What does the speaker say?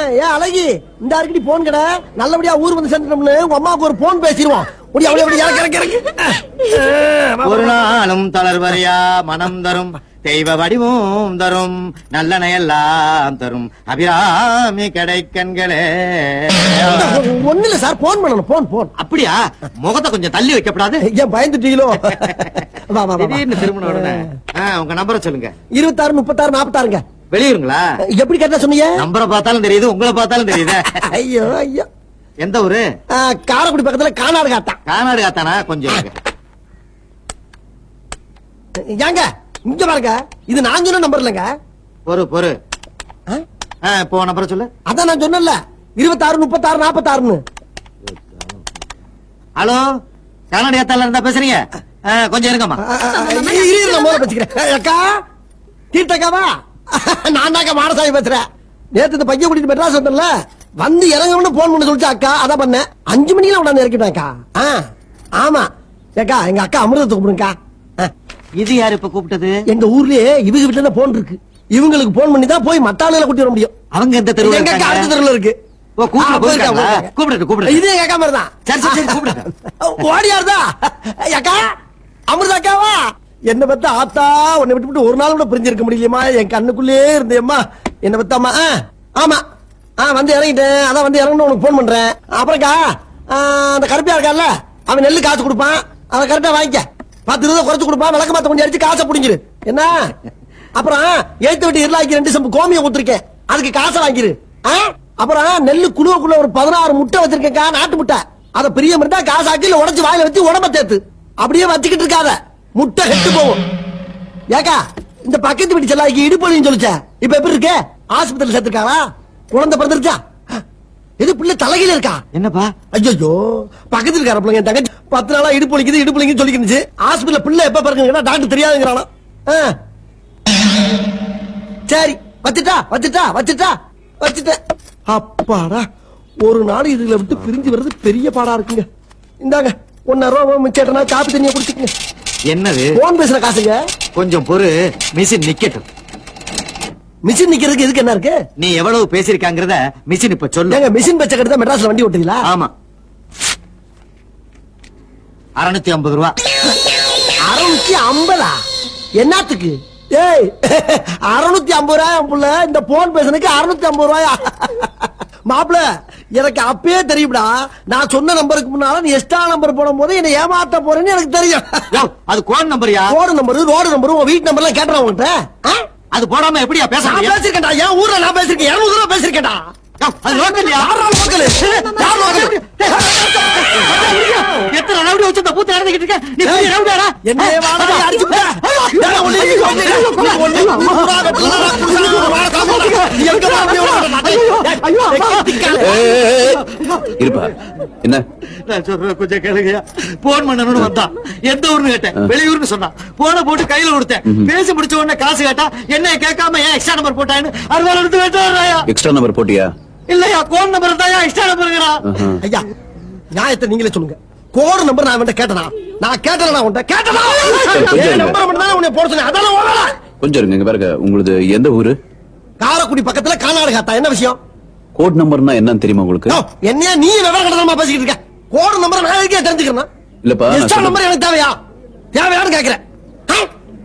ஏன் அழகி இந்த அருக்கடி போன் கடை நல்லபடியா ஊர் வந்து சேர்ந்துட்டோம்னு உங்க அம்மாவுக்கு ஒரு போன் பேசிடுவோம் முடி அப்படியே அப்படி இறக்கு இறக்கு இறக்கு ஒரு நாளும் தளர்வரையா மனம் தரும் தெய்வ வடிவும் தரும் நல்லனையெல்லாம் தரும் அபிராமி கிடைக்கண்களே ஒண்ணு இல்ல சார் போன் பண்ணணும் போன் போன் அப்படியா முகத்தை கொஞ்சம் தள்ளி வைக்கப்படாது ஏன் பயந்துட்டீங்களோ வா வா வா, வா திடீர்னு திரும்பின உடனே ஆ, உங்க நம்பரை சொல்லுங்க இருபத்தாறு முப்பத்தாறு நாற்பத்தாறுங்க வெளியூருங்களா எப்படி கேட்டா சொன்னீங்க நம்பரை பார்த்தாலும் தெரியுது உங்களை பார்த்தாலும் தெரியுது ஐயோ ஐயோ எந்த ஊரு ஆ, காரைக்குடி பக்கத்துல கானாடு காத்தான் கானாடு காத்தானா கொஞ்சம் இருங்க. ஏங்க இங்க பாருங்க இது நான் சொன்ன நம்பர் இல்லைங்க பொறு பொறு ஆ? ஆ, இப்போ நம்பரை சொல்லு அதான் நான் சொன்னேன்ல இருபத்தாறு முப்பத்தாறு நாற்பத்தாறுன்னு ஹலோ கானாடு காத்தால இருந்தா பேசுறீங்க ஆ, கொஞ்சம் இருங்கம்மா ஆ, ஆ, ஆ, இரு, இரு, நான் முதல்ல வச்சுக்கிறேன். ஏய், அக்கா தீர்த்தக்காவா நான் தாக்கா மாடசாமி பேசுறேன் நேத்து இந்த பையன் கூட்டிட்டு மெட்ராஸ் வந்தேன்ல வந்து இறங்கணும்னு போன் பண்ண சொல்லிச்சு அக்கா அதான் பண்ணேன் அஞ்சு மணில உடனே இறக்கிட்டேன்க்கா ஆ, ஆமா ஏக்கா எங்க அக்கா அமிர்தத்தை கூப்பிடுங்கக்கா ஆ, இது யாரு இப்ப கூப்பிட்டது எங்க ஊர்லயே இவங்க வீட்டுல போன் இருக்கு இவங்களுக்கு போன் பண்ணி தான் போய் மத்த ஆளுகளை கூட்டி வர முடியும் அவங்க எந்த தெருவுல எங்க அக்கா அடுத்த இருக்காங்க? தெருவுல இருக்கு ஓ, கூப்பிட ஆ, போயிருக்கா, போயிருக்காங்களா? போயிருக்கா. கூப்பிடட்டும், கூப்பிடட்டும். இது எங்க அக்கா மாதிரி தான் சரி, சரி, சரி, கூப்பிடுங்க. ஓடியாருதா அக்கா அமிர்தா அக்காவா என்ன பத்தா ஆத்தா உன்னை விட்டு விட்டு ஒரு நாள் கூட பிரிஞ்சிருக்க முடியலையம்மா என் கண்ணுக்குள்ளே இருந்தேம்மா என்ன பத்தாமா ஆமா ஆ வந்து இறங்கிட்டேன் அதான் வந்து இறங்கணும் உனக்கு போன் பண்றேன் அப்புறம்க்கா ஆ, அந்த கருப்பியா இருக்கான்ல அவன் நெல்லு காசு கொடுப்பான் அதை கரெக்டா வாங்கிக்க பத்து இருபது குறைச்சு கொடுப்பான் விளக்க மாத்த கொஞ்சம் அடிச்சு காசை புடிங்கிரு என்ன அப்புறம் ஏத்து விட்டு இருளாக்கி ரெண்டு சம்பு கோமியம் கொடுத்துருக்கேன் அதுக்கு காசை வாங்கிரு ஆ? அப்புறம் நெல்லு குழுவுக்குள்ள ஒரு பதினாறு முட்டை வச்சிருக்கேன்க்கா நாட்டு முட்டை அத பிரியம் இருந்தா காசாக்கி இல்ல உடைச்சு வாயில வச்சு உடம்ப தேத்து அப்படியே வச்சுக்கிட்டு இருக்காத முட்டை கெட்டு போகும் ஏக்கா இந்த பக்கத்து வீட்டு செல்லாக்கி இடுப்பொழின்னு சொல்லிச்ச இப்ப எப்படி இருக்கு ஆஸ்பத்திரி சேர்த்திருக்காளா குழந்தை பிறந்திருச்சா எது பிள்ளை தலையில இருக்கா என்னப்பா ஐயோ பக்கத்துல இருக்கார பிள்ளைங்க என் தங்கச்சி பத்து நாளா இடுப்பு வலிக்குது இடுப்பு வலிக்குதுன்னு சொல்லிக்கிருந்துச்சு ஹாஸ்பிடல்ல பிள்ளை எப்ப பிறகுங்கன்னா டாக்டர் தெரியாதுங்கிறானா ஆ. சரி வச்சுட்டா வச்சுட்டா வச்சுட்டா வச்சுட்டேன் அப்பாடா ஒரு நாள் இதுல விட்டு பிரிஞ்சு வர்றது பெரிய பாடா இருக்குங்க இந்தாங்க ஒன்னாயிரம் ரூபாய் மிச்சேட்டனா காப்பி தண்ணியை குடிச்சுக்கங்க என்னது போன் பேசுற காசுங்க கொஞ்சம் பொறு மிஷின் நிக்கட்டும் மிஷின் நிக்கிறதுக்கு எதுக்கு என்ன இருக்கு நீ எவ்வளவு பேசிருக்காங்கறத மிஷின் இப்ப சொல்லு ஏங்க மிஷின் பச்சை கட்டு தான் மெட்ராஸ்ல வண்டி ஓட்டுறீங்களா ஆமா அறுநூத்தி ஐம்பது ரூபா அறுநூத்தி ஐம்பதா என்னத்துக்கு ஏய் அறுநூத்தி ஐம்பது ரூபாய் புள்ள இந்த போன் பேசுனதுக்கு அறுநூத்தி ஐம்பது ரூபாயா மாப்பிள எனக்கு அப்பயே தெரியும்டா நான் சொன்ன நம்பருக்கு முன்னால நீ எக்ஸ்ட்ரா நம்பர் போடும் போது என்ன ஏமாத்த போறேன்னு எனக்கு தெரியும் யோவ், அது கோன் நம்பர்யா ரோடு நம்பர் ரோடு நம்பர் உன் வீட்டு நம்பர் எல்லாம் கேட்டுறேன் உங்ககிட்ட ஆ? அது போடாம எப்படியா பேச நான் முடியும் பேசிருக்கேன்டா என் ஊர்ல நான் பேசிருக்கேன் இருநூறு ரூபா பேசிருக்கேன்டா யோவ், அது லோக்கல்யா யாரா லோக்கல் யார் லோக்கல் எத்தனை ரவுடி வச்சு இந்த பூத்து நடந்துகிட்டு இருக்க நீ பெரிய ரவுடியாடா என்ன வாடா அடிச்சு விட்ட டேய், ஒண்ணு நீ ஒண்ணு நீ ஒண்ணு ஊரா வெட்டுறா, புருஷனா ஒரு வாழை காப்பாத்துறா. நீ எங்கடா அப்படியே ஓடுற மாட்டே? டேய், திக்கால. இருப்பா என்ன நான் சொல்றேன் கொஞ்சம் கேளுங்கயா போன் பண்ணணும்னு வந்தான் எந்த ஊர்னு கேட்டேன் வெளியூர்னு சொன்னான் போன போட்டு கையில கொடுத்தேன் பேசி முடிச்ச உடனே காசு கேட்டா என்ன கேட்காம ஏன் எக்ஸ்ட்ரா நம்பர் போட்டான்னு அறுபது எடுத்து வெட்டுறாயா எக்ஸ்ட்ரா நம்பர் போட்டியா இல்லையா கோன் நம்பர் தான் எக்ஸ்ட்ரா நம்பருங்கிறா ஆஹா. ஐயா நியாயத்தை நீங்களே சொல்லுங்க கோடு நம்பர் நான் அவன்கிட்ட கேட்டனா நான் கேட்டனா உன்கிட்ட கேட்டனா கொஞ்சம் என் இருங்க. நம்பர் மட்டும் தான் உன்னை போட சொன்னேன் அதான உன் வேலை. கொஞ்சம் இருங்க இங்க பாருங்க உங்களுது எந்த ஊரு காரைக்குடி பக்கத்துல கானாடுகாத்தா என்ன விஷயம் கோட் நம்பர்னா என்னன்னு தெரியுமா உங்களுக்கு யோ, என்னையா நீ விவரம் கடத்தமா பேசிக்கிட்டு இருக்க கோடு நம்பர் நான் எதுக்கே தெரிஞ்சுக்கிறேன் இல்லப்பா, நான் எக்ஸ்ட்ரா சொல்றது- நம்பர் எனக்கு தேவையா தேவையான்னு கேக்குறேன் ஆ?